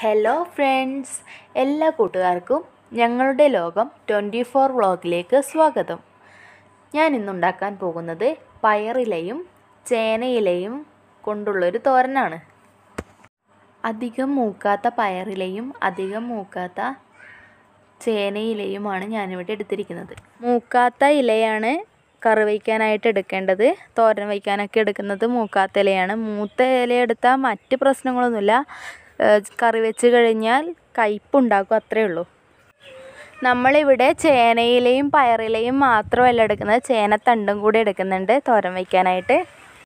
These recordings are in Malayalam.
ഹലോ ഫ്രണ്ട്സ് എല്ലാ കൂട്ടുകാർക്കും ഞങ്ങളുടെ ലോകം ട്വൻറ്റി ഫോർ വ്ളോഗിലേക്ക് സ്വാഗതം ഞാൻ ഇന്നുണ്ടാക്കാൻ പോകുന്നത് പയറിലയും ചേനയിലയും കൊണ്ടുള്ളൊരു തോരനാണ് അധികം മൂക്കാത്ത പയറിലയും അധികം മൂക്കാത്ത ചേനയിലയുമാണ് ഞാനിവിടെ എടുത്തിരിക്കുന്നത് മൂക്കാത്ത ഇലയാണ് കറി വയ്ക്കാനായിട്ട് എടുക്കേണ്ടത് തോരൻ വയ്ക്കാനൊക്കെ എടുക്കുന്നത് മൂക്കാത്ത ഇലയാണ് മൂത്ത ഇല എടുത്താൽ മറ്റ് പ്രശ്നങ്ങളൊന്നുമില്ല ഏഹ് കറി വെച്ച് കഴിഞ്ഞാൽ കയ്പുണ്ടാക്കും അത്രയേ ഉള്ളൂ നമ്മളിവിടെ ചേനയിലയും പയറിലയും മാത്രമല്ല എടുക്കുന്നത് ചേനത്തണ്ടും കൂടി എടുക്കുന്നുണ്ട് തോരൻ വയ്ക്കാനായിട്ട്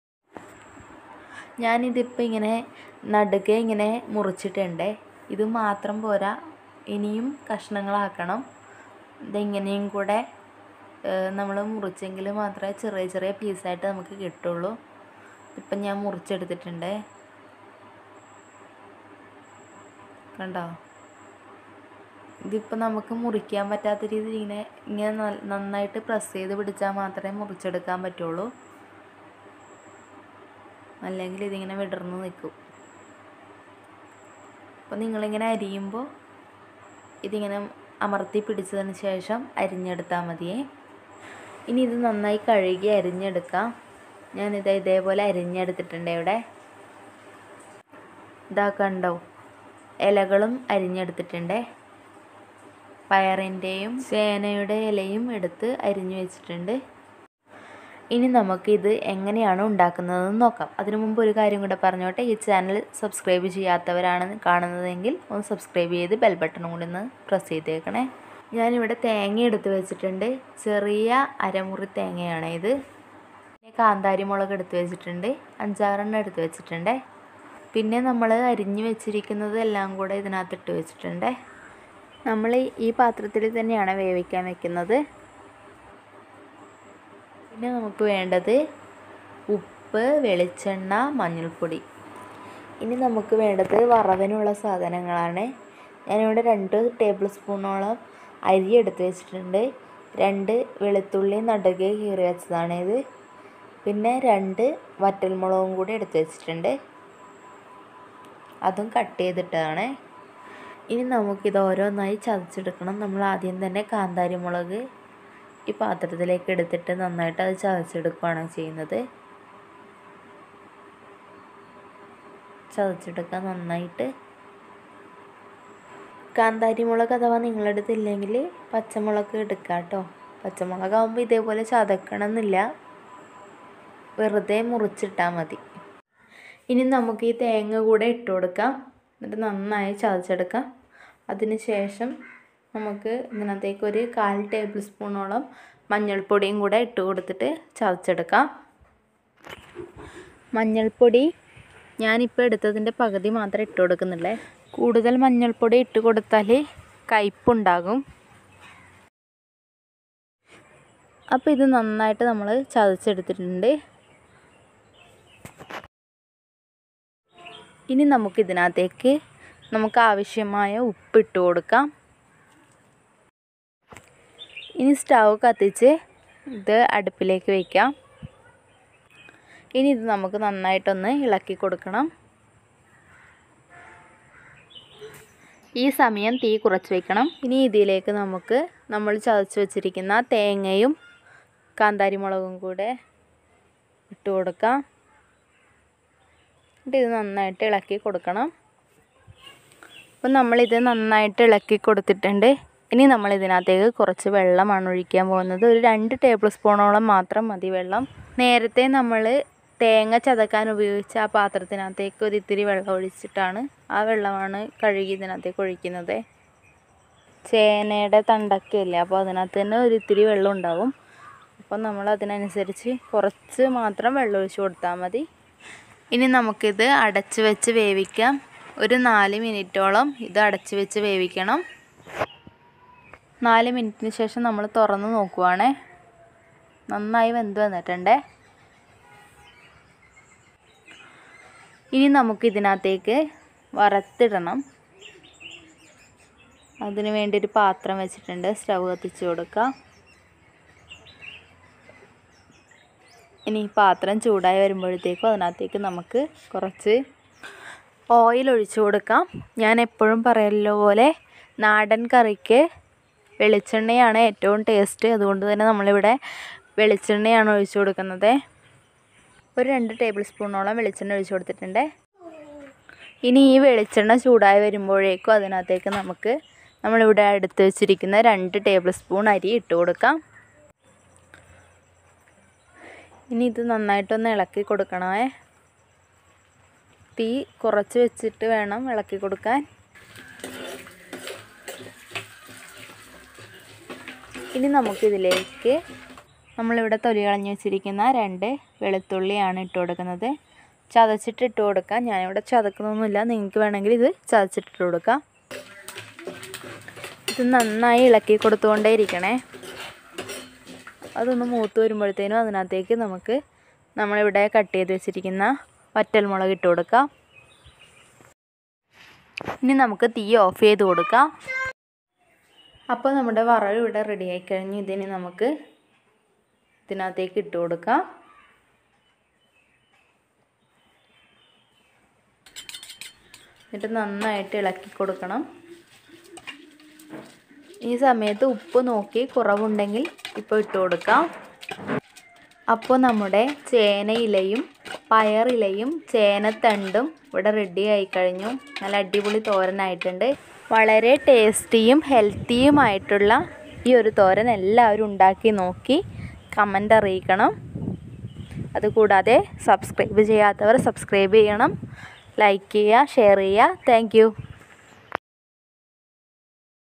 ഞാനിതിപ്പോൾ ഇങ്ങനെ നടുകെ ഇങ്ങനെ മുറിച്ചിട്ടുണ്ട് ഇത് മാത്രം പോരാ ഇനിയും കഷ്ണങ്ങളാക്കണം ഇതെങ്ങനെയും കൂടെ നമ്മൾ മുറിച്ചെങ്കിൽ മാത്രമേ ചെറിയ ചെറിയ പീസായിട്ട് നമുക്ക് കിട്ടുള്ളൂ ഇപ്പം ഞാൻ മുറിച്ചെടുത്തിട്ടുണ്ട് കണ്ടോ ഇതിപ്പോൾ നമുക്ക് മുറിക്കാൻ പറ്റാത്ത രീതിയിൽ ഇങ്ങനെ ഇങ്ങനെ ന- നന്നായിട്ട് പ്രസ് ചെയ്ത് പിടിച്ചാൽ മാത്രമേ മുറിച്ചെടുക്കാൻ പറ്റുള്ളൂ അല്ലെങ്കിൽ ഇതിങ്ങനെ വിടർന്ന് നിൽക്കും അപ്പോൾ നിങ്ങളിങ്ങനെ അരിയുമ്പോൾ ഇതിങ്ങനെ അമർത്തി പിടിച്ചതിന് ശേഷം അരിഞ്ഞെടുത്താൽ മതിയേ ഇനി ഇത് നന്നായി കഴുകി അരിഞ്ഞെടുക്കാം ഞാനിത് ഇതേപോലെ അരിഞ്ഞെടുത്തിട്ടുണ്ട് ഇവിടെ ഇതാ കണ്ടോ ഇലകളും അരിഞ്ഞെടുത്തിട്ടുണ്ട് പയറിൻ്റെയും ചേനയുടെ ഇലയും എടുത്ത് അരിഞ്ഞു വെച്ചിട്ടുണ്ട് ഇനി നമുക്കിത് എങ്ങനെയാണ് ഉണ്ടാക്കുന്നതെന്ന് നോക്കാം അതിനു മുമ്പ് ഒരു കാര്യം കൂടെ പറഞ്ഞോട്ടെ ഈ ചാനൽ സബ്സ്ക്രൈബ് ചെയ്യാത്തവരാണ് കാണുന്നതെങ്കിൽ ഒന്ന് സബ്സ്ക്രൈബ് ചെയ്ത് ബെൽ ബട്ടണും കൂടി ഒന്ന് പ്രസ് ചെയ്തേക്കണേ ഞാനിവിടെ തേങ്ങ എടുത്ത് വെച്ചിട്ടുണ്ട് ചെറിയ അരമുറി തേങ്ങയാണ് ഇത് പിന്നെ കാന്താരി മുളക് എടുത്ത് വെച്ചിട്ടുണ്ട് അഞ്ചാറെണ്ണം എടുത്ത് വെച്ചിട്ടുണ്ട് പിന്നെ നമ്മൾ അരിഞ്ഞു വെച്ചിരിക്കുന്നത് എല്ലാം കൂടെ ഇതിനകത്ത് ഇട്ട് വെച്ചിട്ടുണ്ട് നമ്മൾ ഈ പാത്രത്തിൽ തന്നെയാണ് വേവിക്കാൻ വെക്കുന്നത് പിന്നെ നമുക്ക് വേണ്ടത് ഉപ്പ് വെളിച്ചെണ്ണ മഞ്ഞൾപ്പൊടി ഇനി നമുക്ക് വേണ്ടത് വറവിനുള്ള സാധനങ്ങളാണ് ഞാനിവിടെ രണ്ട് ടേബിൾ സ്പൂണോളം അരി എടുത്ത് വെച്ചിട്ടുണ്ട് രണ്ട് വെളുത്തുള്ളി നടുകെ കീറി വെച്ചതാണ് ഇത് പിന്നെ രണ്ട് വറ്റൽമുളകും കൂടി എടുത്ത് വെച്ചിട്ടുണ്ട് അതും കട്ട് ചെയ്തിട്ടതാണ് ഇനി നമുക്കിത് ഓരോന്നായി ചതച്ചെടുക്കണം നമ്മൾ ആദ്യം തന്നെ കാന്താരി മുളക് ഈ പാത്രത്തിലേക്ക് എടുത്തിട്ട് നന്നായിട്ട് അത് ചതച്ചെടുക്കുകയാണ് ചെയ്യുന്നത് ചതച്ചെടുക്കുക നന്നായിട്ട് കാന്താരി മുളക് അഥവാ നിങ്ങളുടെ അടുത്ത് ഇല്ലെങ്കിൽ പച്ചമുളക് എടുക്കുക കേട്ടോ പച്ചമുളക് ആകുമ്പോൾ ഇതേപോലെ ചതക്കണമെന്നില്ല വെറുതെ മുറിച്ചിട്ടാൽ മതി ഇനി നമുക്ക് ഈ തേങ്ങ കൂടെ ഇട്ട് കൊടുക്കാം എന്നിട്ട് നന്നായി ചതച്ചെടുക്കാം അതിന് ശേഷം നമുക്ക് ഇതിനകത്തേക്ക് ഒരു കാൽ ടേബിൾ സ്പൂണോളം മഞ്ഞൾപ്പൊടിയും കൂടെ ഇട്ട് കൊടുത്തിട്ട് ചതച്ചെടുക്കാം മഞ്ഞൾപ്പൊടി ഞാനിപ്പോൾ എടുത്തതിൻ്റെ പകുതി മാത്രമേ ഇട്ട് കൊടുക്കുന്നുള്ളേ കൂടുതൽ മഞ്ഞൾപ്പൊടി ഇട്ട് കൊടുത്താൽ കയ്പുണ്ടാകും അപ്പോൾ ഇത് നന്നായിട്ട് നമ്മൾ ചതച്ചെടുത്തിട്ടുണ്ട് ഇനി നമുക്കിതിനകത്തേക്ക് നമുക്ക് ആവശ്യമായ ഉപ്പിട്ട് കൊടുക്കാം ഇനി സ്റ്റൗ കത്തിച്ച് ഇത് അടുപ്പിലേക്ക് വയ്ക്കാം ഇനി ഇത് നമുക്ക് നന്നായിട്ടൊന്ന് ഇളക്കി കൊടുക്കണം ഈ സമയം തീ കുറച്ച് വയ്ക്കണം ഇനി ഇതിലേക്ക് നമുക്ക് നമ്മൾ ചതച്ച് വെച്ചിരിക്കുന്ന തേങ്ങയും കാന്താരി മുളകും കൂടെ ഇട്ട് കൊടുക്കാം എന്നിട്ട് ഇത് നന്നായിട്ട് ഇളക്കി കൊടുക്കണം അപ്പം നമ്മളിത് നന്നായിട്ട് ഇളക്കി കൊടുത്തിട്ടുണ്ട് ഇനി നമ്മൾ ഇതിനകത്തേക്ക് കുറച്ച് വെള്ളമാണ് ഒഴിക്കാൻ പോകുന്നത് ഒരു രണ്ട് ടേബിൾ സ്പൂണോളം മാത്രം മതി വെള്ളം നേരത്തെ നമ്മൾ തേങ്ങ ചതക്കാൻ ഉപയോഗിച്ച ആ പാത്രത്തിനകത്തേക്ക് ഒരു ഇത്തിരി വെള്ളം ഒഴിച്ചിട്ടാണ് ആ വെള്ളമാണ് കഴുകി ഇതിനകത്തേക്ക് ഒഴിക്കുന്നത് ചേനയുടെ തണ്ടൊക്കെ ഇല്ലേ അപ്പോൾ അതിനകത്ത് തന്നെ ഒരു ഇത്തിരി വെള്ളം ഉണ്ടാവും അപ്പം നമ്മൾ അതിനനുസരിച്ച് കുറച്ച് മാത്രം വെള്ളം ഒഴിച്ച് കൊടുത്താൽ മതി ഇനി നമുക്കിത് അടച്ച് വെച്ച് വേവിക്കാം ഒരു നാല് മിനിറ്റോളം ഇത് അടച്ച് വെച്ച് വേവിക്കണം നാല് മിനിറ്റിന് ശേഷം നമ്മൾ തുറന്ന് നോക്കുവാണേ നന്നായി വെന്ത് വന്നിട്ടുണ്ടേ ഇനി നമുക്ക് ഇതിനകത്തേക്ക് വറുത്തിടണം അതിന് വേണ്ടി ഒരു പാത്രം വെച്ചിട്ടുണ്ട് സ്റ്റവ് കത്തിച്ച് കൊടുക്കാം ഇനി ഈ പാത്രം ചൂടായി വരുമ്പോഴത്തേക്കും അതിനകത്തേക്ക് നമുക്ക് കുറച്ച് ഓയിൽ ഒഴിച്ചു കൊടുക്കാം ഞാൻ എപ്പോഴും പറയല്ലോ പോലെ നാടൻ കറിക്ക് വെളിച്ചെണ്ണയാണ് ഏറ്റവും ടേസ്റ്റ് അതുകൊണ്ട് തന്നെ നമ്മളിവിടെ വെളിച്ചെണ്ണയാണ് ഒഴിച്ചു കൊടുക്കുന്നത് ഒരു രണ്ട് ടേബിൾ സ്പൂണോളം വെളിച്ചെണ്ണ ഒഴിച്ചു കൊടുത്തിട്ടുണ്ട് ഇനി ഈ വെളിച്ചെണ്ണ ചൂടായി വരുമ്പോഴേക്കും അതിനകത്തേക്ക് നമുക്ക് നമ്മളിവിടെ എടുത്ത് വെച്ചിരിക്കുന്ന രണ്ട് ടേബിൾ സ്പൂൺ അരി ഇട്ട് കൊടുക്കാം ഇനി ഇത് നന്നായിട്ടൊന്ന് ഇളക്കി കൊടുക്കണമേ തീ കുറച്ച് വെച്ചിട്ട് വേണം ഇളക്കി കൊടുക്കാൻ ഇനി നമുക്കിതിലേക്ക് നമ്മളിവിടെ തൊലി കളഞ്ഞ് വെച്ചിരിക്കുന്ന രണ്ട് വെളുത്തുള്ളിയാണ് ഇട്ട് കൊടുക്കുന്നത് ചതച്ചിട്ട് ഇട്ട് കൊടുക്കാം ഞാനിവിടെ ചതക്കുന്നൊന്നുമില്ല നിങ്ങൾക്ക് വേണമെങ്കിൽ ഇത് ചതച്ചിട്ടിട്ട് കൊടുക്കാം ഇത് നന്നായി ഇളക്കി കൊടുത്തുകൊണ്ടേ ഇരിക്കണേ അതൊന്ന് മൂത്ത് വരുമ്പോഴത്തേനും അതിനകത്തേക്ക് നമുക്ക് നമ്മളിവിടെ കട്ട് ചെയ്ത് വെച്ചിരിക്കുന്ന വറ്റൽമുളക് ഇട്ട് കൊടുക്കാം ഇനി നമുക്ക് തീ ഓഫ് ചെയ്ത് കൊടുക്കാം അപ്പോൾ നമ്മുടെ വറവ് ഇവിടെ റെഡി ആയി കഴിഞ്ഞു ഇതിന് നമുക്ക് ഇതിനകത്തേക്ക് ഇട്ട് കൊടുക്കാം എന്നിട്ട് നന്നായിട്ട് ഇളക്കി കൊടുക്കണം ഈ സമയത്ത് ഉപ്പ് നോക്കി കുറവുണ്ടെങ്കിൽ ഇപ്പോൾ ഇട്ട് കൊടുക്കാം അപ്പോൾ നമ്മുടെ ചേനയിലയും പയറിലയും ചേനത്തണ്ടും ഇവിടെ റെഡി ആയി കഴിഞ്ഞു നല്ല അടിപൊളി തോരനായിട്ടുണ്ട് വളരെ ടേസ്റ്റിയും ഹെൽത്തിയുമായിട്ടുള്ള ഈ ഒരു തോരൻ എല്ലാവരും ഉണ്ടാക്കി നോക്കി കമൻ്റ് അറിയിക്കണം അതുകൂടാതെ സബ്സ്ക്രൈബ് ചെയ്യാത്തവർ സബ്സ്ക്രൈബ് ചെയ്യണം ലൈക്ക് ചെയ്യുക ഷെയർ ചെയ്യുക താങ്ക്